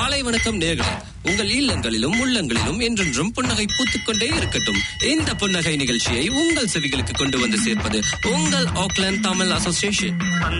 காலை வணக்கம் நேர்களே உங்கள் இல்லங்களிலும் உள்ளங்களிலும் என்றென்றும் புன்னகை பூத்துக்கொண்டே இருக்கட்டும் இந்த புன்னகை நிகழ்ச்சியை உங்கள் செவிகளுக்கு கொண்டு வந்து சேர்ப்பது உங்கள் ஆக்லாந்து தமிழ் அசோசியேஷன்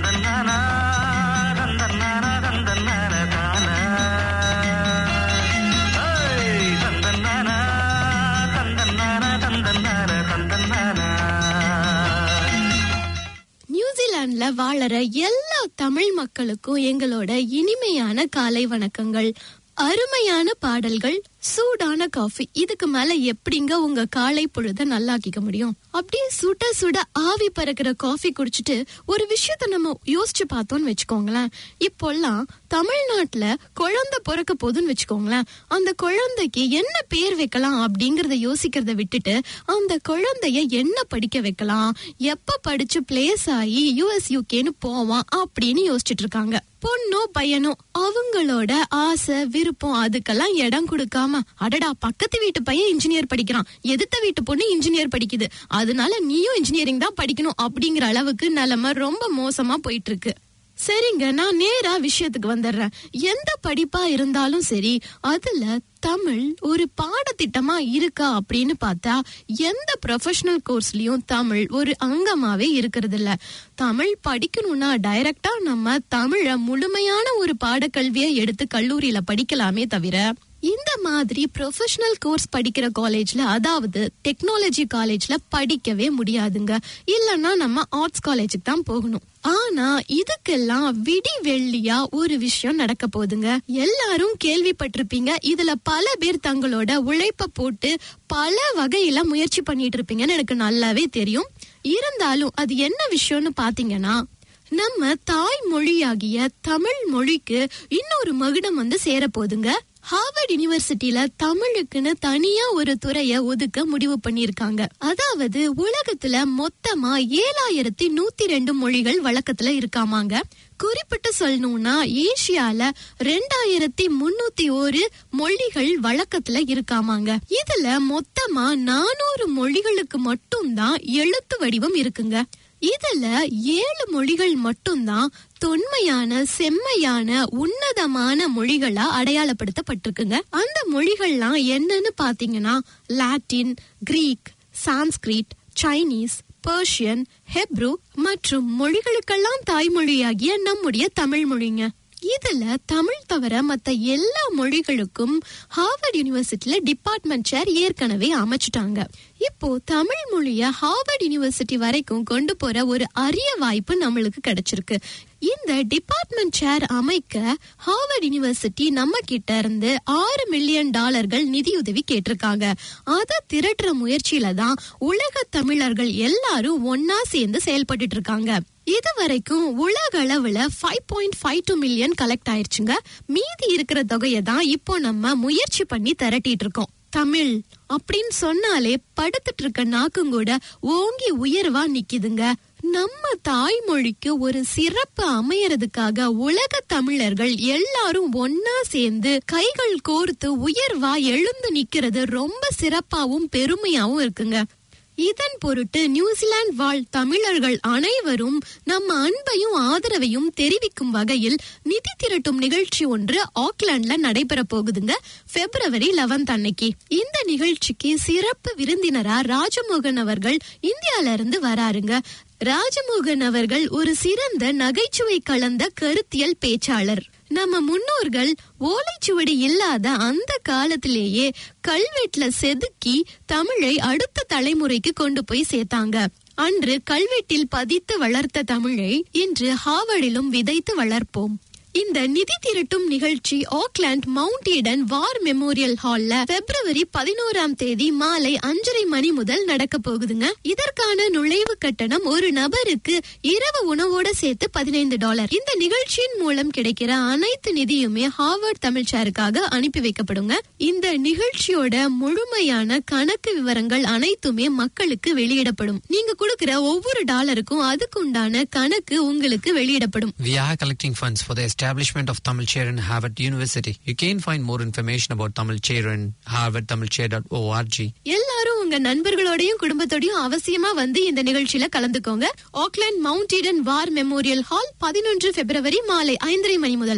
நியூசிலாந்துல வாழற எல்லா தமிழ் மக்களுக்கும் எங்களோட இனிமையான காலை வணக்கங்கள் அருமையான பாடல்கள் சூடான காஃபி இதுக்கு மேல எப்படிங்க உங்க காலை பொழுத நல்லாக்கிக்க முடியும் அப்படியே சுட சுட ஆவி பறக்கிற காஃபி குடிச்சிட்டு ஒரு விஷயத்த நம்ம யோசிச்சு பார்த்தோம்னு வச்சுக்கோங்களேன் இப்போல்லாம் தமிழ்நாட்டுல குழந்தை பிறக்க போதுன்னு வச்சுக்கோங்களேன் அந்த குழந்தைக்கு என்ன பேர் வைக்கலாம் அப்படிங்கறத யோசிக்கிறத விட்டுட்டு அந்த குழந்தைய என்ன படிக்க வைக்கலாம் எப்ப படிச்சு பிளேஸ் ஆகி யூஎஸ் யூகேன்னு போவான் அப்படின்னு யோசிச்சுட்டு இருக்காங்க பொண்ணோ பையனோ அவங்களோட ஆசை விருப்பம் அதுக்கெல்லாம் இடம் கொடுக்காம அடடா பக்கத்து வீட்டு பையன் இன்ஜினியர் படிக்கிறான் எதிர்த்த வீட்டு பொண்ணு இன்ஜினியர் படிக்குது அதனால நீயும் இன்ஜினியரிங் தான் படிக்கணும் அப்படிங்கிற அளவுக்கு நிலைமை ரொம்ப மோசமா போயிட்டு இருக்கு சரிங்க நான் நேரா விஷயத்துக்கு வந்துடுறேன் எந்த படிப்பா இருந்தாலும் சரி அதுல தமிழ் ஒரு பாடத்திட்டமா இருக்கா அப்படின்னு பார்த்தா எந்த ப்ரொஃபஷனல் கோர்ஸ்லயும் தமிழ் ஒரு அங்கமாவே இருக்கிறது இல்ல தமிழ் படிக்கணும்னா டைரக்டா நம்ம தமிழ முழுமையான ஒரு பாடக்கல்வியை எடுத்து கல்லூரியில படிக்கலாமே தவிர இந்த மாதிரி ப்ரொஃபஷனல் கோர்ஸ் படிக்கிற காலேஜ்ல அதாவது டெக்னாலஜி காலேஜ்ல படிக்கவே முடியாதுங்க இல்லைன்னா நம்ம ஆர்ட்ஸ் காலேஜுக்கு தான் போகணும் ஆனா இதுக்கெல்லாம் விடி வெள்ளியா ஒரு விஷயம் நடக்க போகுதுங்க எல்லாரும் கேள்விப்பட்டிருப்பீங்க இதுல பல பேர் தங்களோட உழைப்ப போட்டு பல வகையில முயற்சி பண்ணிட்டு இருப்பீங்கன்னு எனக்கு நல்லாவே தெரியும் இருந்தாலும் அது என்ன விஷயம்னு பாத்தீங்கன்னா நம்ம தாய் மொழியாகிய தமிழ் மொழிக்கு இன்னொரு மகுடம் வந்து சேர போதுங்க ஹார்வர்ட் யூனிவர்சிட்டியில தமிழுக்குன்னு தனியா ஒரு துறைய ஒதுக்க முடிவு பண்ணிருக்காங்க அதாவது உலகத்துல மொத்தமா ஏழாயிரத்தி நூத்தி ரெண்டு மொழிகள் வழக்கத்துல இருக்காமாங்க குறிப்பிட்டு சொல்லணும்னா ஏசியால ரெண்டாயிரத்தி முன்னூத்தி ஒரு மொழிகள் வழக்கத்துல இருக்காமாங்க இதுல மொத்தமா நானூறு மொழிகளுக்கு மட்டும்தான் எழுத்து வடிவம் இருக்குங்க இதுல ஏழு மொழிகள் மட்டும்தான் தொன்மையான செம்மையான உன்னதமான மொழிகளா அடையாளப்படுத்தப்பட்டிருக்குங்க அந்த மொழிகள்லாம் என்னன்னு பாத்தீங்கன்னா Latin Greek Sanskrit Chinese Persian Hebrew மற்றும் மொழிகளுக்கெல்லாம் தாய்மொழியாகிய நம்முடைய தமிழ் மொழிங்க இதுல தமிழ் தவிர மத்த எல்லா மொழிகளுக்கும் ஹார்வர்ட் யூனிவர்சிட்டியில டிபார்ட்மெண்ட் சேர் ஏற்கனவே அமைச்சிட்டாங்க இப்போ தமிழ் மொழிய ஹார்வர்ட் யூனிவர்சிட்டி வரைக்கும் கொண்டு போற ஒரு அரிய வாய்ப்பு நம்மளுக்கு கிடைச்சிருக்கு இந்த டிபார்ட்மெண்ட் சேர் அமைக்க ஹார்வர்ட் யூனிவர்சிட்டி நம்ம கிட்ட இருந்து ஆறு மில்லியன் டாலர்கள் நிதியுதவி கேட்டிருக்காங்க அதை திரட்டுற முயற்சியில தான் உலக தமிழர்கள் எல்லாரும் ஒன்னா சேர்ந்து செயல்பட்டு இருக்காங்க இது வரைக்கும் உலக அளவுல five point five two million collect ஆயிருச்சுங்க மீதி இருக்கிற தொகையை தான் இப்போ நம்ம முயற்சி பண்ணி திரட்டிட்டு இருக்கோம் தமிழ் அப்படின்னு சொன்னாலே படுத்துட்டு இருக்க நாக்கும் கூட ஓங்கி உயர்வா நிக்குதுங்க நம்ம தாய்மொழிக்கு ஒரு சிறப்பு அமையறதுக்காக உலக தமிழர்கள் எல்லாரும் ஒன்னா சேர்ந்து கைகள் கோர்த்து உயர்வா எழுந்து நிக்கிறது ரொம்ப சிறப்பாவும் பெருமையாவும் இருக்குங்க இதன் பொருட்டு நியூசிலாந்து வாழ் தமிழர்கள் அனைவரும் நம்ம அன்பையும் ஆதரவையும் தெரிவிக்கும் வகையில் நிதி திரட்டும் நிகழ்ச்சி ஒன்று ஆக்லாண்ட்ல நடைபெற போகுதுங்க பிப்ரவரி 11 அன்னைக்கு இந்த நிகழ்ச்சிக்கு சிறப்பு விருந்தினரா ராஜமோகன் அவர்கள் இந்தியால இருந்து வராருங்க ராஜமோகன் அவர்கள் ஒரு சிறந்த நகைச்சுவை கலந்த கருத்தியல் பேச்சாளர் நம்ம முன்னோர்கள் ஓலைச்சுவடி இல்லாத அந்த காலத்திலேயே கல்வெட்டுல செதுக்கி தமிழை அடுத்த தலைமுறைக்கு கொண்டு போய் சேர்த்தாங்க அன்று கல்வெட்டில் பதித்து வளர்த்த தமிழை இன்று ஹாவர்டிலும் விதைத்து வளர்ப்போம் இந்த நிதி திரட்டும் நிகழ்ச்சி Auckland Mount Eden War Memorial ஹால்ல பிப்ரவரி பதினோராம் தேதி மாலை அஞ்சரை மணி முதல் நடக்க போகுதுங்க இதற்கான நுழைவு கட்டணம் ஒரு நபருக்கு இரவு உணவோட சேர்த்து பதினைந்து டாலர் இந்த நிகழ்ச்சியின் மூலம் கிடைக்கிற அனைத்து நிதியுமே ஹார்வர்ட் தமிழ்ச்சாருக்காக அனுப்பி வைக்கப்படுங்க இந்த நிகழ்ச்சியோட முழுமையான கணக்கு விவரங்கள் அனைத்துமே மக்களுக்கு வெளியிடப்படும் நீங்க கொடுக்கிற ஒவ்வொரு டாலருக்கும் அதுக்குண்டான கணக்கு உங்களுக்கு வெளியிடப்படும் We are collecting funds for the establishment of Tamil Chair in Harvard University. You can find more information about Tamil Chair in harvardtamilchair.org. எல்லாரும் உங்க நண்பர்களோடையும் குடும்பத்தோடையும் அவசியமா வந்து இந்த நிகழ்ச்சியில கலந்துக்கோங்க Auckland Mount Eden War Memorial Hall பதினொன்று பிப்ரவரி மாலை ஐந்தரை மணி முதல்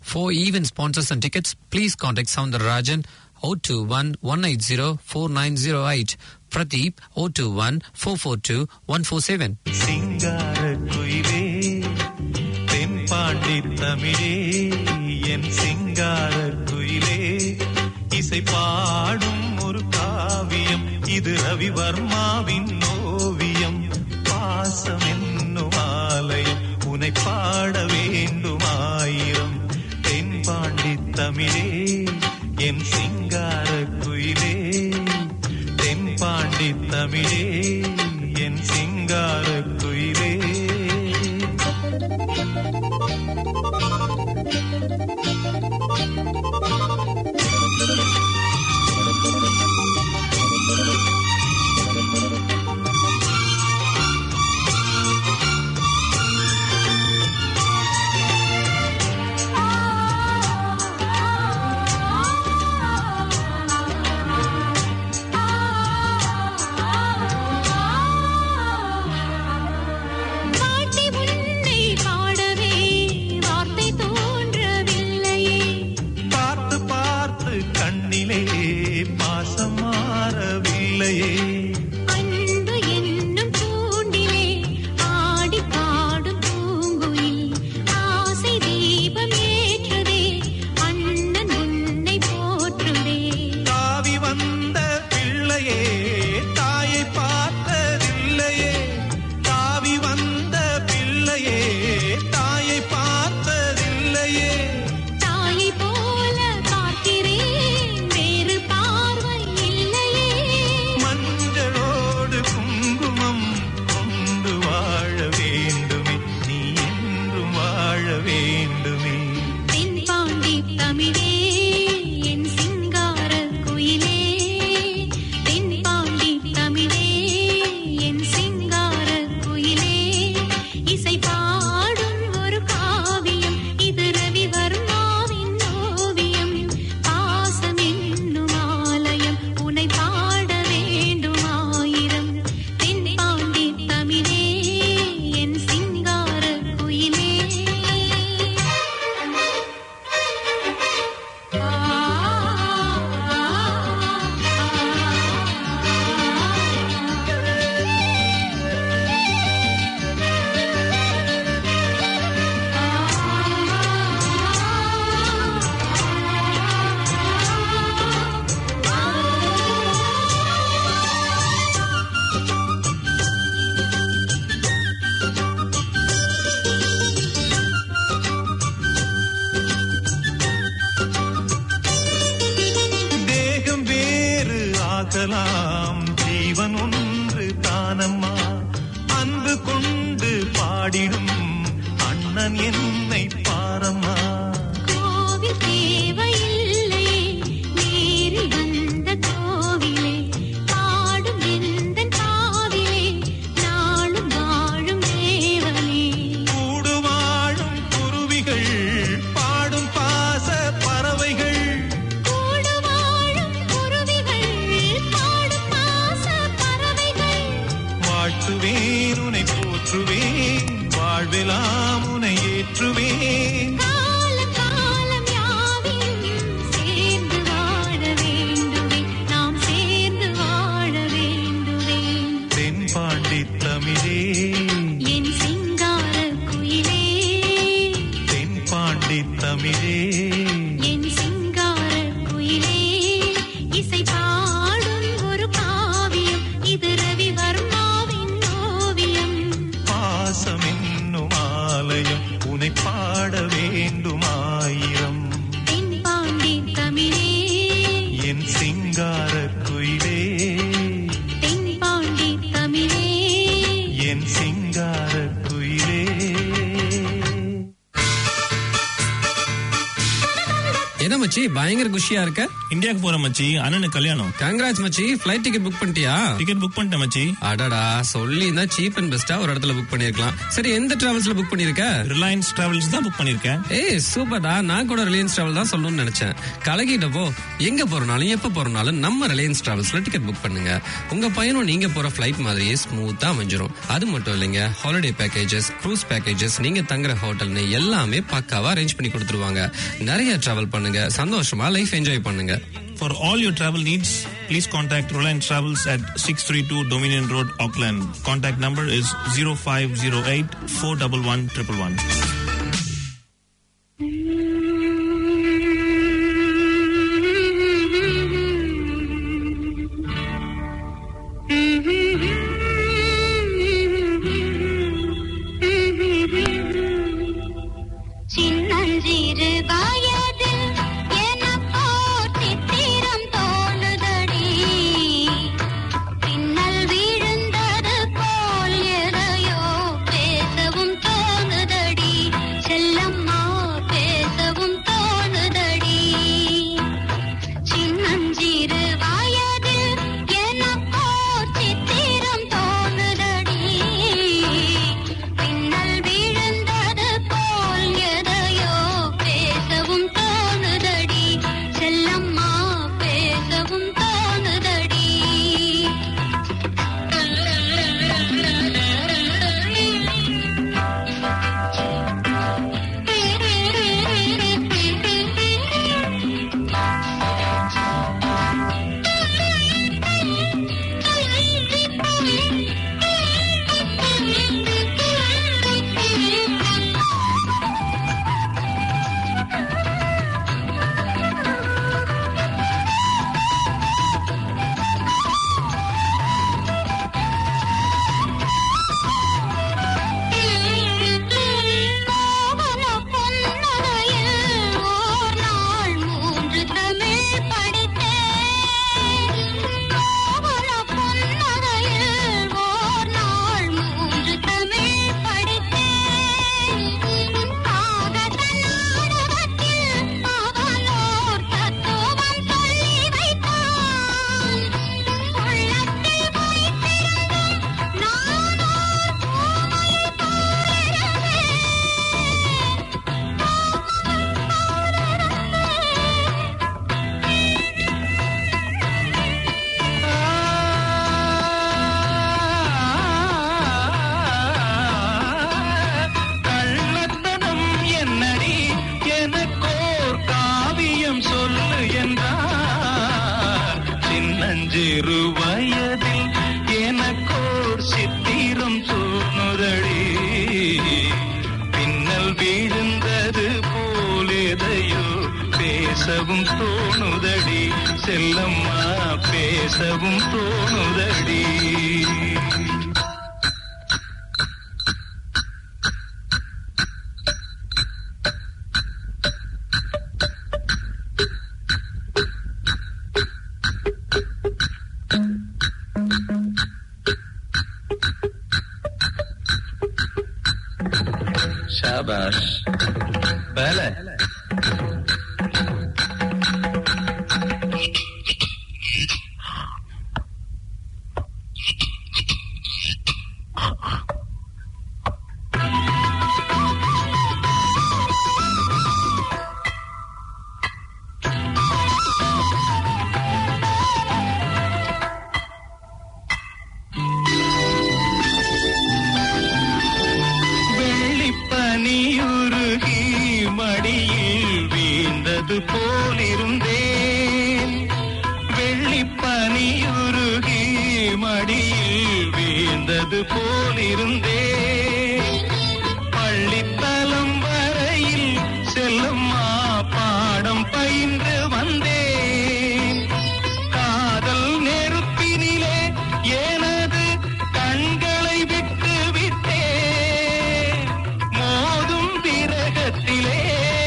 For event sponsors and tickets, please contact Soundarajan 021 180 4908. Pradeep 021 442 147. சிங்கார குயிலே தென்பாண்டி தமிழே என் சிங்கார குயிலே இசை பாடும் ஒரு காவியம் இது ரவிவர்மாவின் ஓவியம் பாசம் என்னும் ஆலயம் உனை பாட வேண்டும் ஆயிரம் தென்பாண்டி தமிழே என் சிங்கார குயிலே தென்பாண்டி தமிழே என் சிங்கார குயிலே பாட்டி உன்னை பாடவே வார்த்தை தோன்றவில்லையே பார்த்து பார்த்து கண்ணிலே பாசம் மாறவில்லையே அன்பு என்னும் தூண்டிலே ஆடி பாடும் பூங்குயில் ஆசை தீபம் ஏற்றுதே அண்ணன் உன்னை போற்றுதே தாவி வந்த பிள்ளையே தாயை பார்த்ததில்லையே தாவி வந்த பிள்ளையே தாயை பார்த்ததில்லையே தாயை போல பார்க்கிறேன் வேறு பார்வை இல்லையே மஞ்சளோடு குங்குமம் கொண்டு வாழ வேண்டுமே நீ என்றும் வாழ வேண்டுமே தென்பாண்டி தமிழே என் சிங்கார குயிலே தென்பாண்டி தமிழே என் சிங்கார குயிலே இசை பாடும் ஒரு காவியம் இது ரவிவர்மாவின் ஓவியம் பாசம் என்னும் ஆலயம் உனை பாட வேண்டும் ஆயிரம் தென்பாண்டி தமிழே என் சிங்கார குயிலே தேகம் வேறு ஆகலாம் ஜீவன் ஒன்று தானம்மா அன்பு கொண்டு பாடிடும் அண்ணன் என்னை பாரம்மா கோவில் தேவையில்லையே நேரில் வந்த கோவிலே பாடும் எந்தன் காவிலே நாளும் வாழும் தேவனே கூடு வாழும் குருவிகள் பாடும் பாச பறவைகள் கூடு வாழும் குருவிகள் பாடும் பாச பறவைகள் வாழ்த்துவேன் உனை போற்றுவேன் வாழ்வெல்லாம் உனை ஏற்றுவேன் காலம் காலம் யாவையும் சேர்ந்து வாழ வேண்டுவே நாம் சேர்ந்து வாழ வேண்டுவே தென்பாண்டி தமிழே என் சிங்கார குயிலே தென்பாண்டி தமிழே என் சிங்கார குயிலே இசை பாடும் ஒரு காவியம் இது ரவிவர்மாவின் ஓவியம் பாசம் என்னும் ஆலயம் உனை பாட வேண்டும் ஆயிரம் தென்பாண்டி தமிழே என் சிங்கார குயிலே தென்பாண்டி தமிழே என் சிங்கார குயிலே தனதன என்ன மச்சி பயங்கர குஷியா இருக்க இந்தியாவுக்கு போற மச்சி அண்ணனுக்கு கல்யாணம் கங்கராஜ் மச்சி ஃபிளைட் டிக்கெட் புக் பண்ணிட்டியா டிக்கெட் புக் பண்ணிட்டேன் மச்சி அடடா சொல்லி தான் சீப் அண்ட் பெஸ்டா ஒரு இடத்துல புக் பண்ணிருக்கலாம் சரி எந்த டிராவல்ஸ்ல புக் பண்ணிருக்க ரிலையன்ஸ் டிராவல்ஸ் தான் புக் பண்ணிருக்கேன் ஏய் சூப்பர்டா நான் கூட ரிலையன்ஸ் டிராவல் தான் சொல்லணும்னு நினைச்சேன் கலகிட்டப்போ எங்க போறனாலும் எப்ப போறனாலும் நம்ம ரிலையன்ஸ் டிராவல்ஸ்ல டிக்கெட் புக் பண்ணுங்க உங்க பயணம் நீங்க போற ஃபிளைட் மாதிரியே ஸ்மூத்தா அமைஞ்சிரும் அது மட்டும் இல்லைங்க ஹாலிடே பேக்கேஜஸ் க்ரூஸ் பேக்கேஜஸ் நீங்க தங்குற ஹோட்டல்னு எல்லாமே பக்காவா அரேஞ்ச் பண்ணி கொடுத்துருவாங்க நிறைய டிராவல் பண்ணுங்க சந்தோஷமா லைஃப் என்ஜாய் பண்ணுங்க For all your travel needs, please contact Reliance Travels at 632 Dominion Road, Auckland. Contact number is 0508 411 111. சின்னஞ்சிறு வயதில் எனக்கோர் சித்திரம் தோணுதடி பின்னல் விழுந்தது போல் எதையோ பேசவும் தோணுதடி செல்லம்மா பேசவும் தோணுதடி சின்னஞ்சிறு வயதில் எனக்கோர் சித்திரம் தோணுதடி பின்னல் விழுந்தது போல் எதையோ பேசவும் தோணுதடி செல்லம்மா பேசவும் தோணுதடி மோகன பொன்னகையில் ஓர் நாள் மூன்று தமிழ் படித்தேன் மோகன பொன்னகையில் ஓர் நாள் மூன்று தமிழ் படித்தேன் காகத நாடகத்தில் அவனோர் தத்துவம் சொல்லி வைத்தான் உள்ளத்தில் வைத்திருந்தும் நானோர் பூமையை போலிருந்தேன் கள்ளத்தனம் என்னடி எனக்கோர் காவியம் சொல்லு என்றார் சின்னஞ்சிறு வயதில் எனக்கோர் சித்திரம் தோணுதடி பின்னல் விழுந்தது போலேதையோ பேசவும் தோணுதடி செல்லம்மா பேசவும் தோணுதடி ஷாபாஷ் பல வெள்ளிப்பனியுருகி மடியில் வீழ்ந்தது போலிருந்தேன் வெள்ளிப்பனியுருகி மடியில் வீழ்ந்தது போலிருந்தேன் பள்ளித்தலம் வரையில் செல்லும்மா பாடம் பயின்று வந்தேன் காதல் நெருப்பினிலே எனது கண்களை விட்டு விட்டேன் மோதும் விரகத்திலே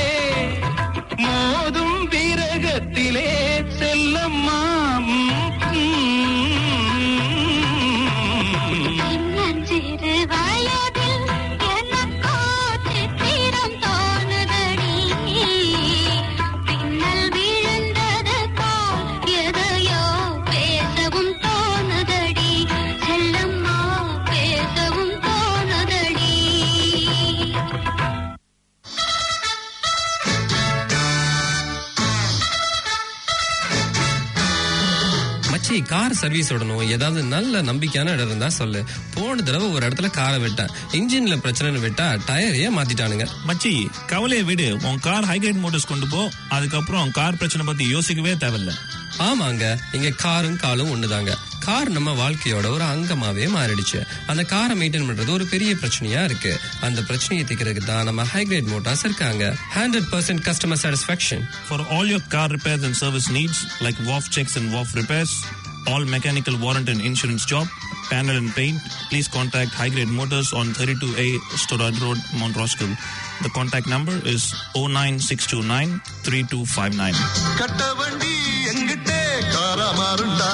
மோதும் விரகத்திலே செல்லம்மா ம், ம். சின்னஞ்சிறு மச்சி கார் சர்வீஸ் விடணும் ஏதாவது நல்ல நம்பிக்கையான இடம் இருந்தா சொல்லு போன தடவை ஒரு இடத்துல காரை விட்டேன் இன்ஜின்ல பிரச்சனைன்னு விட்டா டயரையே மாத்திட்டானுங்க மச்சி கவலையை விடு உன் கார் ஹைகிரேட் மோட்டர்ஸ் கொண்டு போ அதுக்கப்புறம் கார் பிரச்சனை பத்தி யோசிக்கவே தேவையில்ல ஆமாங்க இங்க காரும் காலும் ஒண்ணுதாங்க கார் நம்ம வாழ்க்கையோட ஒரு அங்கமாவே மாறிடுச்சு அந்த காரை மெயின்டைன் பண்றது ஒரு பெரிய பிரச்சனையா இருக்கு அந்த பிரச்சனையை தீர்க்கறதுக்கு தான் நம்ம ஹைகிரேட் மோட்டார்ஸ் இருக்காங்க hundred percent customer satisfaction For all your car repairs and service needs, like WAF checks and WAF repairs, all mechanical warrant and insurance job, panel and paint, please contact High Grade Motors on 32A Storad Road, Mount Roskill. The contact number is 09629 3259. கட்ட வண்டி எங்கிட்டே காரமாறுண்டா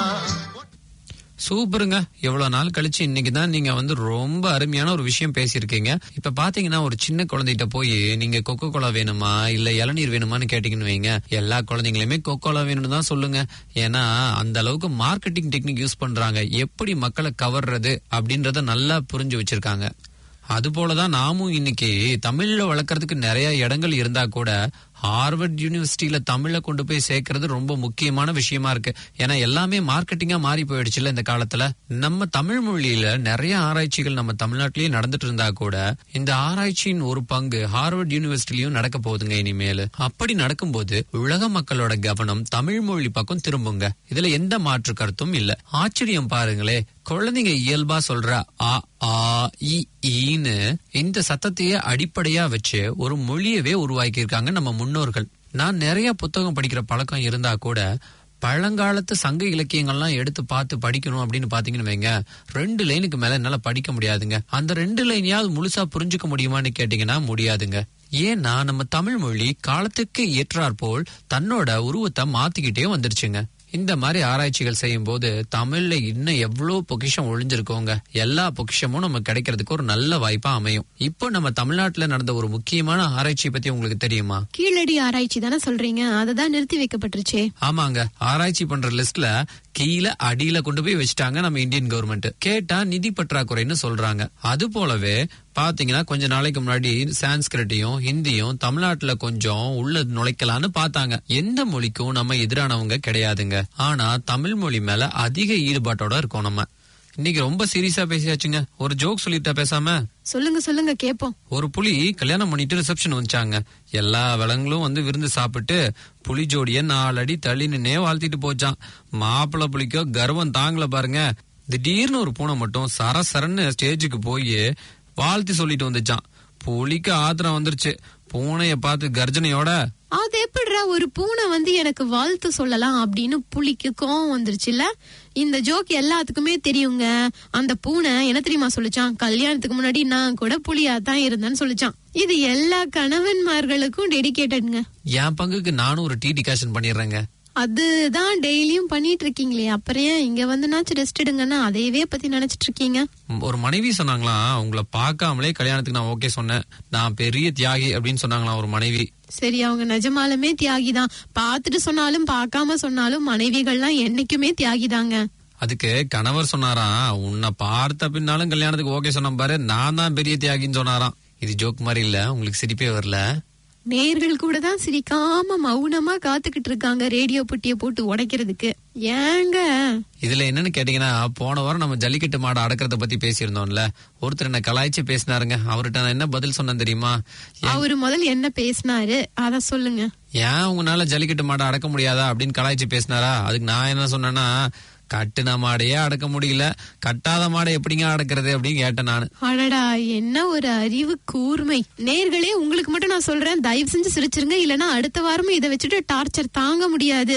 சூப்பருங்க எவ்வளவு நாள் கழிச்சு இன்னைக்கு தான் நீங்க வந்து ரொம்ப அருமையான ஒரு விஷயம் பேசியிருக்கீங்க இப்ப பாத்தீங்கன்னா ஒரு சின்ன குழந்தைகிட்ட போய் நீங்க கொக்கோ கோலா வேணுமா இல்ல இளநீர் வேணுமான்னு கேட்டீங்கன்னு வைங்க எல்லா குழந்தைங்களுமே கொக்கோ கோலா வேணும்னு தான் சொல்லுங்க ஏன்னா அந்த அளவுக்கு மார்க்கெட்டிங் டெக்னிக் யூஸ் பண்றாங்க எப்படி மக்களை கவர்றது அப்படின்றத நல்லா புரிஞ்சு வச்சிருக்காங்க அது போலதான் நாமும் இன்னைக்கு தமிழ்ல வளர்க்கறதுக்கு நிறைய இடங்கள் இருந்தா கூட ஹார்வர்ட் யூனிவர்சிட்டியில தமிழ்ல கொண்டு போய் சேர்க்கறது ரொம்ப முக்கியமான விஷயமா இருக்கு ஏன்னா எல்லாமே மார்க்கெட்டிங்கா மாறி போயிடுச்சுல இந்த காலத்துல நம்ம தமிழ் மொழியில நிறைய ஆராய்ச்சிகள் நம்ம தமிழ்நாட்டிலேயே நடந்துட்டு இருந்தா கூட இந்த ஆராய்ச்சியின் ஒரு பங்கு ஹார்வர்ட் யூனிவர்சிட்டிலையும் நடக்க போகுதுங்க இனிமேல் அப்படி நடக்கும்போது உலக மக்களோட கவனம் தமிழ் மொழி பக்கம் திரும்புங்க இதுல எந்த மாற்று கருத்தும் இல்ல ஆச்சரியம் பாருங்களே குழந்தைங்க இயல்பா சொல்ற ஆ ஆ இ ஈன்னு இந்த சத்தத்தையே அடிப்படையா வச்சு ஒரு மொழியவே உருவாக்கி இருக்காங்க நம்ம முன்னோர்கள் நான் நிறைய புத்தகம் படிக்கிற பழக்கம் இருந்தா கூட பழங்காலத்து சங்க இலக்கியங்கள்லாம் எடுத்து பார்த்து படிக்கணும் அப்படின்னு பாத்தீங்கன்னு வைங்க ரெண்டு லைனுக்கு மேல என்னால படிக்க முடியாதுங்க அந்த ரெண்டு லைனையாவது முழுசா புரிஞ்சுக்க முடியுமான்னு கேட்டீங்கன்னா முடியாதுங்க ஏன்னா நம்ம தமிழ் மொழி காலத்துக்கு ஏற்றாற்போல் தன்னோட உருவத்தை மாத்திக்கிட்டே வந்துருச்சுங்க இந்த மாதிரி ஆராய்ச்சிகள் செய்யும் போது தமிழ்ல இன்னும் எவ்வளவு பொக்கிஷம் ஒளிஞ்சிருக்கோங்க எல்லா பொக்கிஷமும் நமக்கு கிடைக்கிறதுக்கு ஒரு நல்ல வாய்ப்பா அமையும் இப்போ நம்ம தமிழ்நாட்டுல நடந்த ஒரு முக்கியமான ஆராய்ச்சி பத்தி உங்களுக்கு தெரியுமா கீழடி ஆராய்ச்சி தானே சொல்றீங்க அதுதான் நிறுத்தி வைக்கப்பட்டுருச்சே ஆமாங்க ஆராய்ச்சி பண்ற லிஸ்ட்ல கீழே அடியில கொண்டு போய் வச்சுட்டாங்க நம்ம இந்தியன் கவர்மெண்ட் கேட்டா நிதி பற்றாக்குறைன்னு சொல்றாங்க அது போலவே பாத்தீங்கன்னா கொஞ்ச நாளைக்கு முன்னாடி சான்ஸ்கிரிட்டையும் ஹிந்தியும் தமிழ்நாட்டுல கொஞ்சம் உள்ள நுழைக்கலான்னு பார்த்தாங்க எந்த மொழிக்கும் நம்ம எதிரானவங்க கிடையாதுங்க ஆனா தமிழ் மொழி மேல அதிக ஈடுபாட்டோட இருக்கோம் நம்ம இன்னைக்கு ரொம்ப சீரியஸா பேசியாச்சுங்க ஒரு ஜோக் சொல்லிட்டா பேசாம சொல்லுங்க சொல்லுங்க கேப்போம் ஒரு புலி கல்யாணம் பண்ணிட்டு ரிசப்ஷன் வச்சாங்க எல்லா விலங்குகளும் வந்து விருந்து சாப்பிட்டு புலி ஜோடிய நாலு அடி தள்ளி நின்னே வாழ்த்திட்டு போச்சான் மாப்பிள்ளை புலிக்கோ கர்வம் தாங்கல பாருங்க திடீர்னு ஒரு பூனை மட்டும் சரசரன்னு ஸ்டேஜுக்கு போய் வாழ்த்தி சொல்லிட்டு வந்துச்சான் புலிக்கு ஆத்திரம் வந்துருச்சு பூனைய பார்த்து கர்ஜனையோட அது எப்படிடா ஒரு பூனை வந்து எனக்கு வாழ்த்து சொல்லலாம் அப்படின்னு புலிக்கு கோவம் வந்துருச்சுல்ல இந்த ஜோக் எல்லாத்துக்குமே தெரியுங்க அந்த பூனை என்ன தெரியுமா சொல்லிச்சான் கல்யாணத்துக்கு முன்னாடி நான் கூட புலியா தான் இருந்தேன்னு சொல்லிச்சான் இது எல்லா கணவன்மார்களுக்கும் டெடிகேட்டட்ங்க என் பங்குக்கு நானும் ஒரு டீ டிகாஷன் பண்ணிடுறேங்க அதுதான் டெய்லியும் பண்ணிட்டு இருக்கீங்களே அப்புறம் ஏன் இங்க வந்துனாச்சும் ரெஸ்ட் எடுங்கன்னா அதையவே பத்தி நினைச்சிட்டு இருக்கீங்க ஒரு மனைவி சொன்னாங்களாம் உங்களை பார்க்காமலே கல்யாணத்துக்கு நான் ஓகே சொன்னேன் நான் பெரிய தியாகி அப்படின்னு சொன்னாங்களாம் ஒரு மனைவி சரி அவங்க நிஜமாலுமே தியாகிதான் பார்த்துட்டு சொன்னாலும் பார்க்காம சொன்னாலும் மனைவிகள்லாம் என்னைக்குமே தியாகிதாங்க அதுக்கு கணவர் சொன்னாராம் உன்னை பார்த்த பின்னாலும் கல்யாணத்துக்கு ஓகே சொன்ன பாரு நான் தான் பெரிய தியாகின்னு சொன்னாராம் இது ஜோக் மாதிரி இல்ல உங்களுக்கு சிரிப்பே வரல நேர்கள் கூட தான் சிரிக்காம மௌனமா காத்துக்கிட்டு இருக்காங்க ரேடியோ புட்டிய போட்டு உடைக்கிறதுக்கு ஏங்க இதுல என்னன்னு கேட்டீங்கன்னா போன வாரம் நம்ம ஜல்லிக்கட்டு மாடு அடக்கிறத பத்தி பேசியிருந்தோம்ல ஒருத்தர் என்ன கலாய்ச்சி பேசினாருங்க அவர்கிட்ட நான் என்ன பதில் சொன்னேன் தெரியுமா அவரு முதல்ல என்ன பேசினாரு அத சொல்லுங்க ஏன் உங்களால ஜல்லிக்கட்டு மாடை அடக்க முடியாதா அப்படின்னு கலாய்ச்சி பேசினாரா அதுக்கு நான் என்ன சொன்னேன்னா கட்டுன மாடையே அடக்க முடியல கட்டாத மாடை எப்படிங்க அடக்கிறது அப்படின்னு கேட்டேன் நான் அடடா என்ன ஒரு அறிவு கூர்மை நேர்களே உங்களுக்கு மட்டும் நான் சொல்றேன் தயவு செஞ்சு சிரிச்சிருங்க இல்லனா அடுத்த வாரமும் இதை வச்சுட்டு டார்ச்சர் தாங்க முடியாது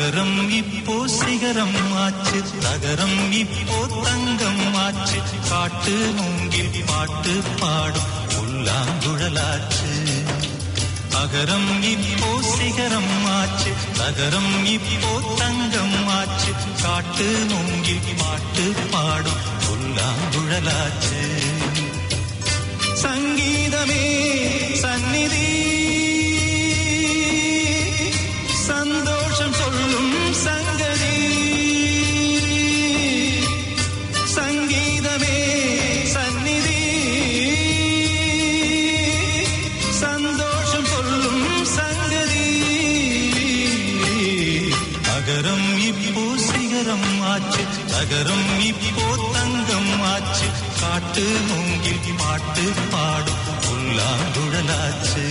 அகரம் இப்போ சிகரம் ஆச்சு தகரம் இப்போ தங்கம் ஆச்சு காட்டு மூங்கில் பாட்டு பாடும் புல்லாங்குழலாச்சு அகரம் இப்போ சிகரம் ஆச்சு தகரம் இப்போ தங்கம் ஆச்சு காட்டு மூங்கில் பாட்டு பாடும் புல்லாங்குழலாச்சு சங்கீதமே சந்நிதி சந்தோஷம் சொல்லும் சங்கதி சங்கீதமே சந்நிதி சந்தோஷம் சொல்லும் சங்கதி அகரம் இப்போ சிகரம் ஆச்சு அகரம் இப்போ தங்கம் ஆச்சு காட்டு மூங்கில் பாட்டு பாடும் புல்லாங்குழலாச்சு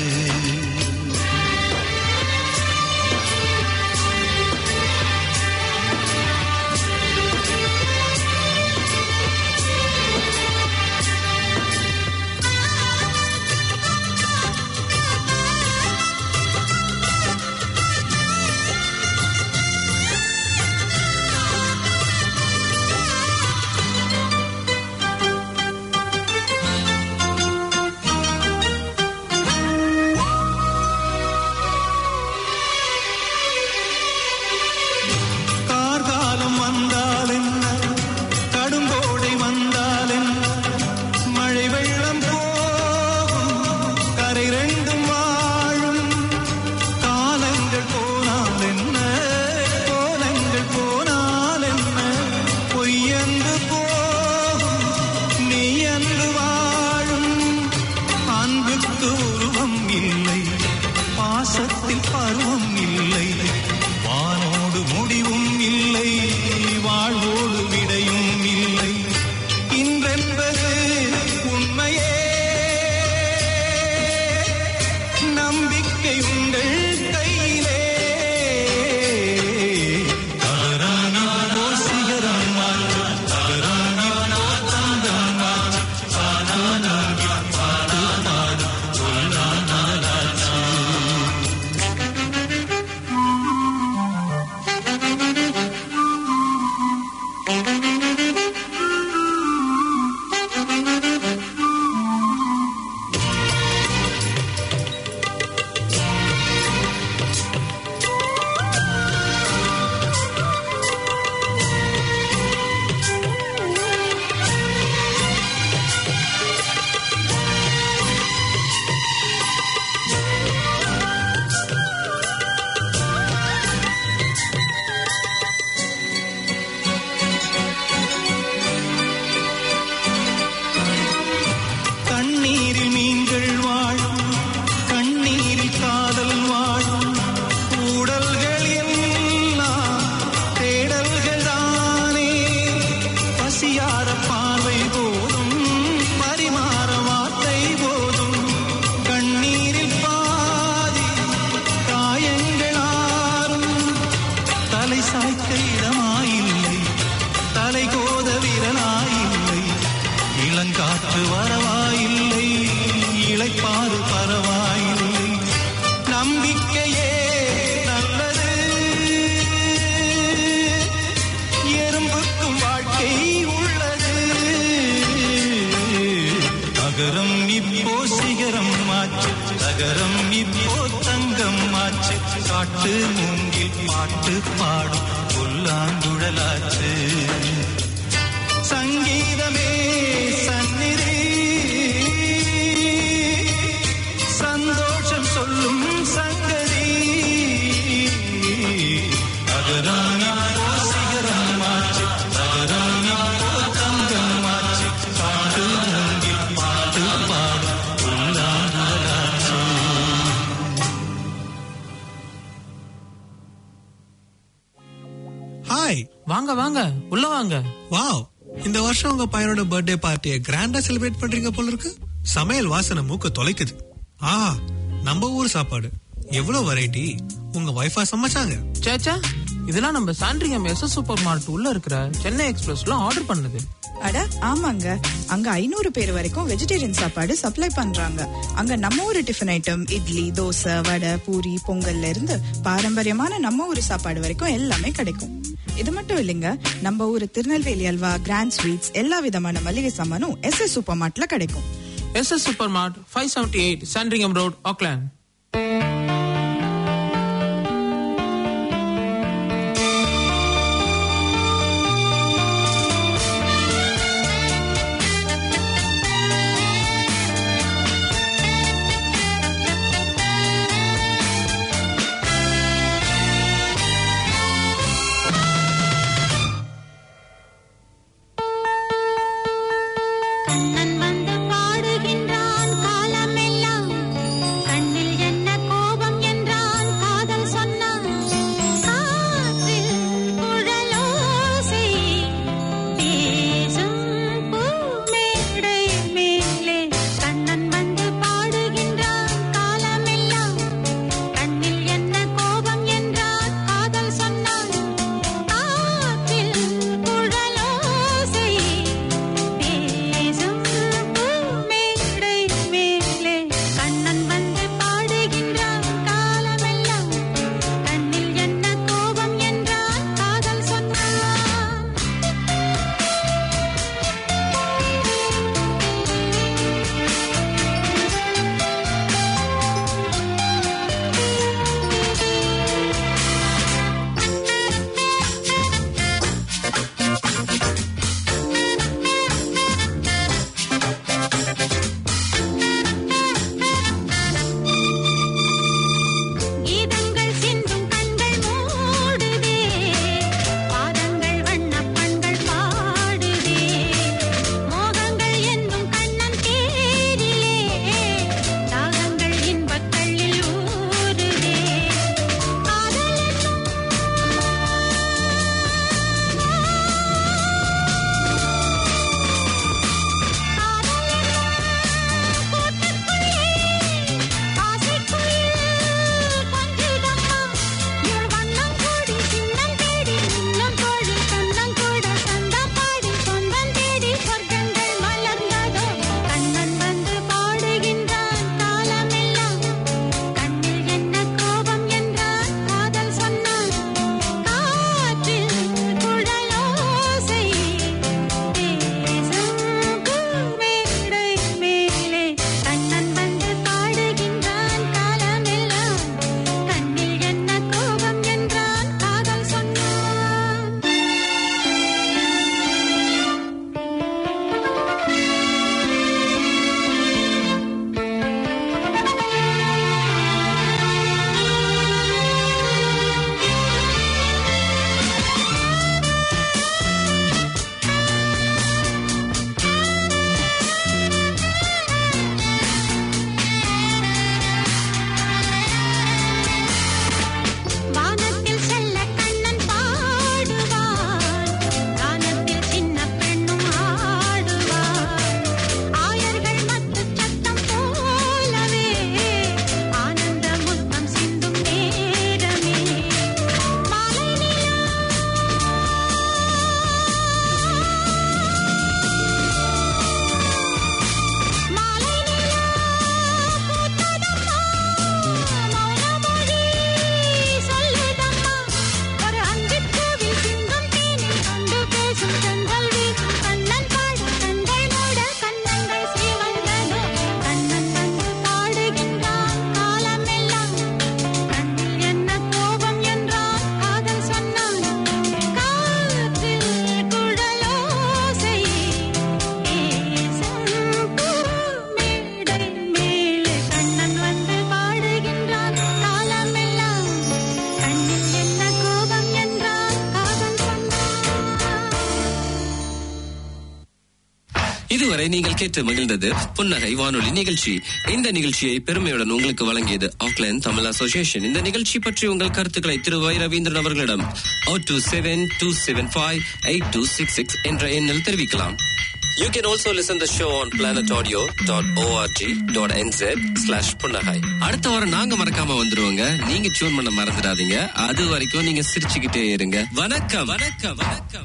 கார்காலம் வந்தால் என்ன கடுங்கோடை வந்தால் என்ன மழை வெள்ளம் போகும் கரை ரெண்டும் வாழும் காலங்கள் போனால் என்ன கோலங்கள் போனால் என்ன பொய்யன்று போகும் நீ என்று வாழும் அன்புக்கு உருவம் இல்லை பாசத்தில் பருவம் இல்லை வானோடு முடிவும் இல்லை வாழ்வோடு விடையும் இல்லை இன்றென்பது உண்மையே நம்பிக்கை உங்கள் கையிலே அகரம் இப்போ சிகரம் மாற்று அகரம் இப்போ தங்கம் மாற்று சாதாரண பாட்டு பாடும் சொல்லாமலாச்சு கண்ணீரில் மீன்கள் வாழும் கண்ணீரில் காதல் வாழும் ஊடல்கள் எல்லாம் தேடல்கள் தானே பசியார பார்வை போதும் பரிமாற வார்த்தை போதும் கண்ணீரில் பாதி காயங்கள் ஆறும் தலை சாய்க்க இடமாயில்லை தலை கோத விரலாயில்லை இளங்காற்று வரவாயில்லை இளைப்பாறு பரவாயில்லை நம்பிக்கையே நல்லது எறும்புக்கும் வாழ்க்கை உள்ளது அகரம் இப்போ சிகரம் ஆச்சு தகரம் இப்போ தங்கம் ஆச்சு காட்டு மூங்கில் பாட்டு பாடும் புல்லாங்குழலாச்சு சங்கீதமே சந்நிதி சந்தோஷம் சொல்லும் சங்கதி அகரம் இப்போ சிகரம் ஆச்சு அகரம் இப்போ தங்கம் ஆச்சு காட்டு மூங்கில் பாட்டு பாடும் புல்லாங்குழலாச்சு ஹாய் வாங்க வாங்க உள்ள வாங்க வாவ் இந்த வருஷம் உங்க பையனோட பர்த்டே பார்ட்டியை கிராண்டா செலிப்ரேட் பண்றீங்க போல இருக்கு சமையல் வாசனை மூக்க தொலைக்குது ஆ நம்ம ஊர் சாப்பாடு எவ்வளவு வெரைட்டி உங்க வைஃபா சமைச்சாங்க சேச்சா இதெல்லாம் நம்ம சாண்ட்ரியம் எஸ் சூப்பர் மார்ட் உள்ள இருக்கிற சென்னை எக்ஸ்பிரஸ்ல ஆர்டர் பண்ணது அட ஆமாங்க அங்க ஐநூறு பேர் வரைக்கும் வெஜிடேரியன் சாப்பாடு சப்ளை பண்றாங்க அங்க நம்ம ஊரு டிஃபன் ஐட்டம் இட்லி தோசை வடை பூரி பொங்கல்ல இருந்து பாரம்பரியமான நம்ம ஊரு சாப்பாடு வரைக்கும் எல்லாமே கிடைக்கும் இது மட்டும் இல்லைங்க நம்ம ஊரு திருநெல்வேலி அல்வா கிராண்ட் ஸ்வீட்ஸ் எல்லா விதமான மளிகை சாமானும் எஸ் எஸ் சூப்பர் மார்ட்ல கிடைக்கும் S S Super Mart five seventy eight Sandringham Road Auckland Kannan வந்து பாடுகின்றான் காலமெல்லாம் கண்ணில் என்ன கோபம் என்றான் காதல் சொன்னான் காற்றில் குழலோசை பேசும் பூமேடை மேலே கண்ணன் வந்து பாடுகின்றான் காலமெல்லாம் கண்ணில் என்ன கோபம் என்றான் காதல் சொன்னான் காற்றில் குழலோசை பேசும் பூமேடை மேலே கண்ணன் வந்து பாடுகின்றான் காலமெல்லாம் கண்ணில் என்ன கோபம் என்றான் காதல் சொன்னான் கீதங்கள் சிந்தும் கண்கள் மூடுதே பாதங்கள் வண்ணப் பண்கள் பாடுதே மோகங்கள் என்னும் கண்ணன் தேரிலே தாகங்கள் இன்பக் கள்ளில் ஊறுதே காதல் என்னும் கண்ணன் வந்து பாடுகின்றான் காலமெல்லாம் கண்ணில் என்ன கோபம் என்றான் காதல் சொன்னான் காற்றில் குழலோசை பேசும் பூமேடை மேலே கண்ணன் வந்து பாடுகின்றான் காலமெல்லாம் கண்ணில் என்ன கோபம் என்றான் காதல் சொன்னான் வானத்தில் செல்ல கண்ணன் பாடுவான் கானத்தில் சின்ன பெண்ணும் ஆடுவான் ஆயர்கள் மத்து சத்தம் போலவே ஆனந்த முத்தம் சிந்தும் நேரமே மாலை நிலா மாலை நிலா பூத்ததம்மா மௌனமொழி சொல்லுதம்மா ஒரு அன்பிற் பூவில் சிந்தும் தேனில் கண்டு பேசும் செங்கல் வீசும் கண்ணன் பாட கண்கள் மூட கண்ணங்கள் சிவந்ததோ கண்ணன் வந்து பாடுகின்றான் காலமெல்லாம் கண்ணில் என்ன கோபம் என்றான் காதல் சொன்னான் காற்றில் குழலோசை பேசும் பூமேடை மேலே கண்ணன் வந்து பாடுகின்றான் காலமெல்லாம் கண்ணில் என்ன கோபம் என்றான் காதல் சொன்னான் இதுவரை நீங்கள் கேட்டு மகிழ்ந்தது புன்னகை வானொலி நிகழ்ச்சி இந்த நிகழ்ச்சியை பெருமையுடன் உங்களுக்கு வழங்கியது ஆக்லாந்து தமிழ் அசோசியேஷன் இந்த நிகழ்ச்சி பற்றி உங்கள் கருத்துக்களை திரு வை ரவீந்திரன் அவர்களிடம் O two seven two seven five eight two six six என்ற எண்ணில் தெரிவிக்கலாம் You can also listen the show on planetaudio.org.nz slash புன்னகை அடுத்த வாரம் நாங்க மறக்காம வந்துருவோங்க நீங்க டியூன் பண்ண மறந்துடாதீங்க அது வரைக்கும் நீங்க சிரிச்சுக்கிட்டே இருங்க வணக்கம் வணக்கம் வணக்கம்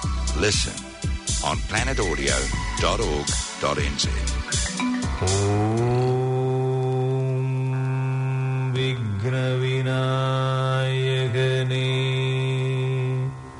Listen on planetaudio.org.nz.